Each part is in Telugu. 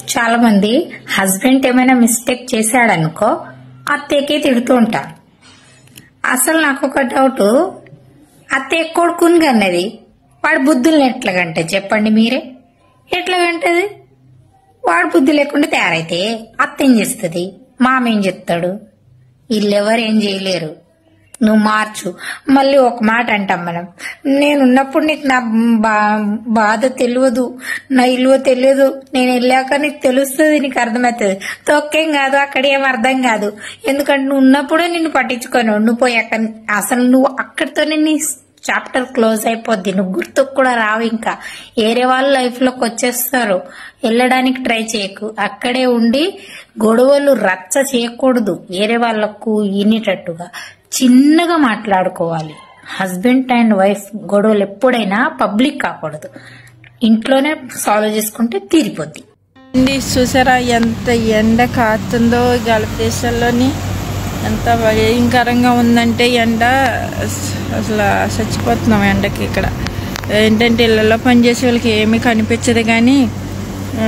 చాలా మంది హస్బెండ్ ఏమైనా మిస్టేక్ చేశాడనుకో అత్తయ్యకే తిడుతూ ఉంటారు అసలు నాకు ఒక డౌట్ అత్తయ్య కొడుకుని కన్నది వాడి బుద్ధుల్ని ఎట్లాగంటే చెప్పండి మీరే ఎట్లాగంటది వాడు బుద్ధి లేకుండా తయారైతే అత్త ఏం చేస్తుంది మామ ఏం చెప్తాడు వీళ్ళెవరు ఏం చేయలేరు నువ్వు మార్చు మళ్ళీ ఒక మాట అంటాం మనం నేనున్నప్పుడు నీకు నా బా- బాధ తెలియదు నా ఇల్లువ తెలియదు నేను వెళ్ళాక నీకు తెలుస్తుంది నీకు అర్థమవుతుంది తొక్కేం కాదు అక్కడ ఏం అర్థం కాదు ఎందుకంటే నువ్వు ఉన్నప్పుడే నిన్ను పట్టించుకోను నువ్వు పోయి అక్కడ అసలు నువ్వు అక్కడితోనే నీ చాప్టర్ క్లోజ్ అయిపోద్ది నువ్వు గుర్తుకు కూడా రావు ఇంకా వేరే వాళ్ళ లైఫ్ లోకి వచ్చేస్తారు వెళ్ళడానికి ట్రై చేయకు అక్కడే ఉండి గొడవలు రచ్చ చేయకూడదు వేరే వాళ్ళకు వినేటట్టుగా చిన్నగా మాట్లాడుకోవాలి హస్బెండ్ అండ్ వైఫ్ గొడవలు ఎప్పుడైనా పబ్లిక్ కాకూడదు ఇంట్లోనే సాల్వ్ చేసుకుంటే తీరిపోద్ది అండి చూసారా ఎంత ఎండ కాస్తుందో గల్ఫ్ దేశాల్లోని ఎంత భయంకరంగా ఉందంటే ఎండ అస- అసలు చచ్చిపోతున్నాం ఎండకి ఇక్కడ ఏంటంటే ఇళ్ళల్లో పనిచేసే వాళ్ళకి ఏమీ కనిపించదు కానీ ఆ,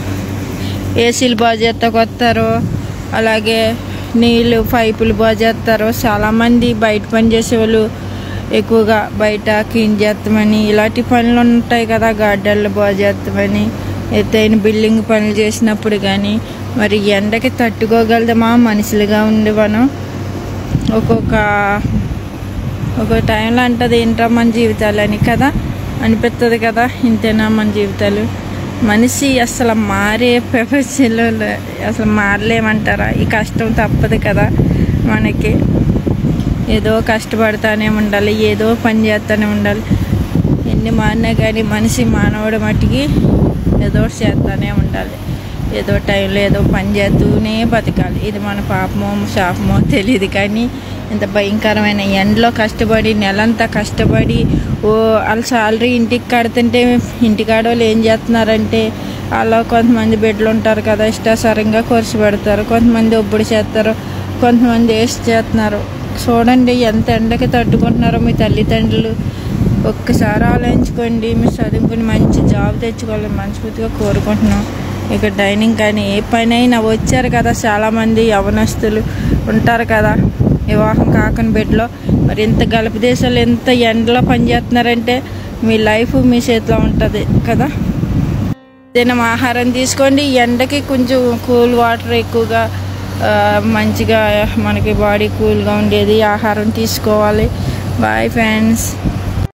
ఏసీలు బాగు చేస్తాకు వస్తారు అలాగే నీళ్ళు పైపులు బాగు చేస్తారు చాలామంది బయట పని చేసేవాళ్ళు ఎక్కువగా బయట క్లీన్ చేస్తామని ఇలాంటి పనులు ఉంటాయి కదా గార్డెన్లు బాగు చేస్తామని ఎత్తైన బిల్డింగ్ పనులు చేసినప్పుడు కానీ మరి ఎండకి తట్టుకోగలదమా మనుషులుగా ఉండి మనం ఒక్కొక్క ఒక టైంలో అంటది ఏంట్రా మన జీవితాలు అని కదా అనిపిస్తుంది కదా ఇంతేనా మన జీవితాలు మనిషి అసలు మారే ప్రపంచంలో లే- అసలు మారలేమంటారా ఈ కష్టం తప్పదు కదా మనకి ఏదో కష్టపడతానే ఉండాలి ఏదో పని చేస్తూనే ఉండాలి ఎన్ని మారినా కానీ మనిషి మానవుడు మట్టికి ఏదో ఒకటి చేస్తూనే ఉండాలి ఏదో టైంలో ఏదో పని చేస్తూనే బతకాలి ఇది మన పాపమో శాపమో తెలియదు కానీ ఇంత భయంకరమైన ఎండలో కష్టపడి నెలంతా కష్టపడి ఓ వాళ్ళ సాలరీ ఇంటికి కడుతుంటే ఇంటికాడ వాళ్ళు ఏం చేస్తున్నారంటే అలా కొంతమంది బిడ్డలు ఉంటారు కదా ఇష్టాసారంగా ఖర్చు పెడతారు కొంతమంది ఒప్పుడు చేస్తారు కొంతమంది వేస్ట్ చేస్తున్నారు చూడండి ఎంత ఎండకి తట్టుకుంటున్నారో మీ తల్లిదండ్రులు ఒక్కసారి ఆలోచించుకోండి మీరు చదువుకుని మంచి జాబ్ తెచ్చుకోవాలని మనస్ఫూర్తిగా కోరుకుంటున్నాం ఇక డైనింగ్ కానీ ఏ పని అయినా వచ్చారు కదా చాలామంది యవనస్తులు ఉంటారు కదా వివాహం కాకని బిడ్డలో మరి ఇంత గల్ఫ్ దేశాలు ఎంత ఎండలో పనిచేస్తున్నారంటే మీ లైఫ్ మీ చేతిలో ఉంటుంది కదా తినం ఆహారం తీసుకోండి ఎండకి కొంచెం కూల్ వాటర్ ఎక్కువగా ఆ, మంచిగా మనకి బాడీ కూల్గా ఉండేది ఆహారం తీసుకోవాలి బాయ్ ఫ్రెండ్స్